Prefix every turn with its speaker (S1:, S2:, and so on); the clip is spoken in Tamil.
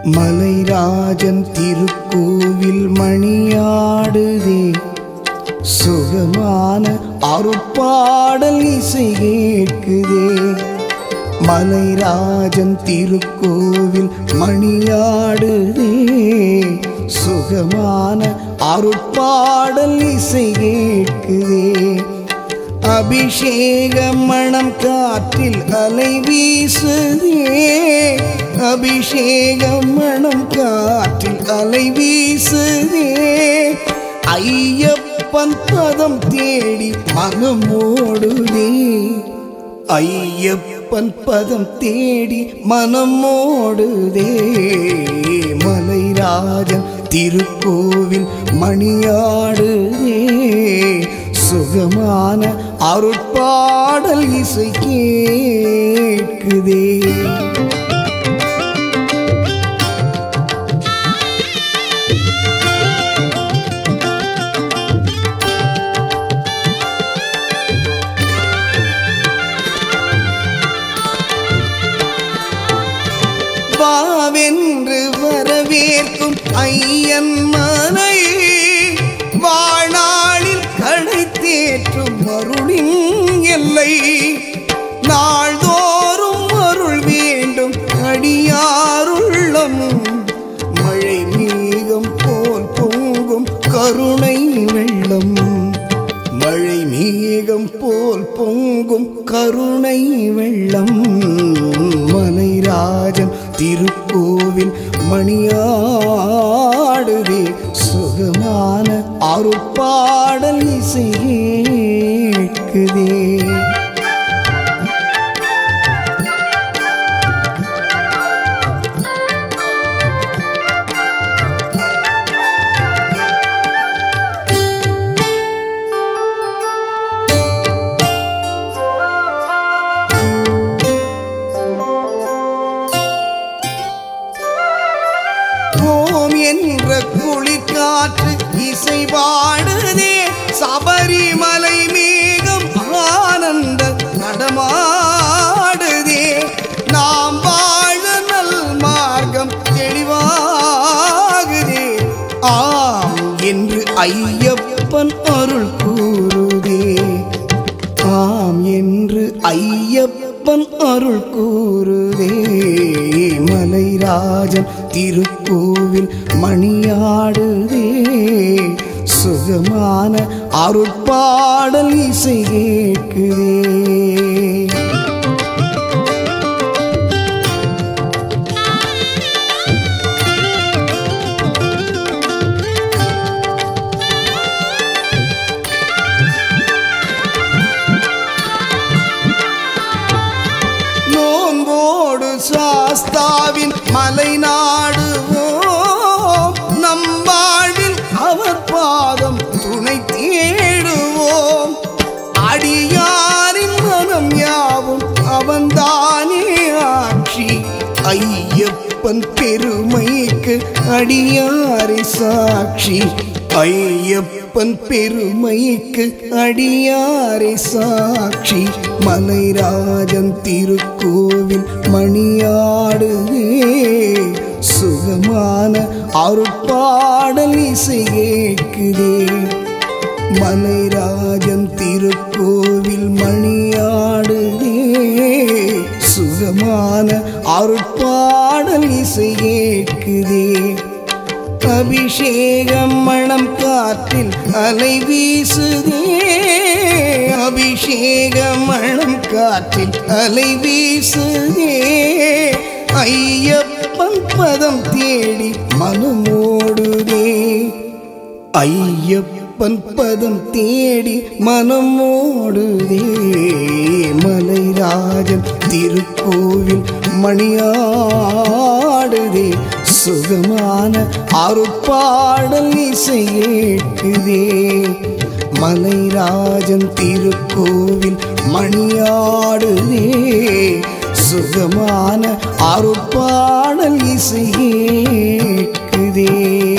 S1: மலைராஜன் திருக்கோவில் மணியாடுதே சுகமான அருட்பாடல் இசை கேட்குதே மலைராஜன் திருக்கோவில் மணியாடுதே சுகமான அருட்பாடல் இசை கேட்குதே அபிஷேக மணம் காற்றில் அலை வீசுதே அபிஷேக மணம் காற்றில் அலை வீசுதே ஐயப்பன் பதம் தேடி மனம் ஓடுதே ஐயப்பன் பதம் தேடி மனம் ஓடுதே மலைராஜன் திருக்கோவில் மணியாடுதே சுகமான அருட்பாடல் இசை கேட்குதே வாவென்று வரவேற்கும் ஐயன் மனை வாழ்நாளில் கடை தேற்றும் அருளின் எல்லை நாள்தோறும் அருள் வேண்டும் அடியாருள்ளம் மழை மேகம் போல் பொங்கும் கருணை வெள்ளம் மழை மேகம் போல் பொங்கும் கருணை வெள்ளம் மலைராஜன் திருக்கோவில் மணியாடுதே சுகமான அருட்பாடல் இசை கேட்குதே ஓம் என்ற குளிர்காற்று இசை பாடுதே சபரிமலை மேகம் ஆனந்த நடமாடுதே நாம் வாழ நல் மார்க்கம் தெளிவாகுதே ஆம் என்று ஐயப்பன் அருள் கூறுதே ஆம் என்று ஐயப்பன் அருள் கூறுதே மலைராஜன் திருக்கோவில் மணியாடுதே சுகமான அருட்பாடல் இசை கேட்குதே நோன்போடு சாஸ்தாவின் மலை நாடுவோம் நம் வாழ்வில் அவர் பாதம் துணை தேடுவோம் அடியாரின் மனம் யாவும் அவன்தானே ஆட்சி ஐயப்பன் பெருமைக்கு அடியாரை சாட்சி ஐயப்பன் பெருமைக்கு அடியாரை சாட்சி மலைராஜன் திருக்கோவில் மணியாடுதே சுகமான அருட்பாடல் இசை கேட்குதே மலைராஜன் திருக்கோவில் மணியாடுதே சுகமான அருட்பாடல் இசை கேட்குதே அபிஷேகம் மணம் காற்றில் அலை வீசுதே அபிஷேகம் மணம் காற்றில் அலை வீசுதே ஐயப்பன் பதம் தேடி மனமோடுதே ஐயப்பன் பதம் தேடி மனம் ஓடுதே மலைராஜன் திருக்கோவில் மணியாடுதே சுகமான அருட்பாடல் இசை கேட்குதே மலைராஜன் திருக்கோவில் மணியாடுதே சுகமான அருட்பாடல் இசை கேட்குதே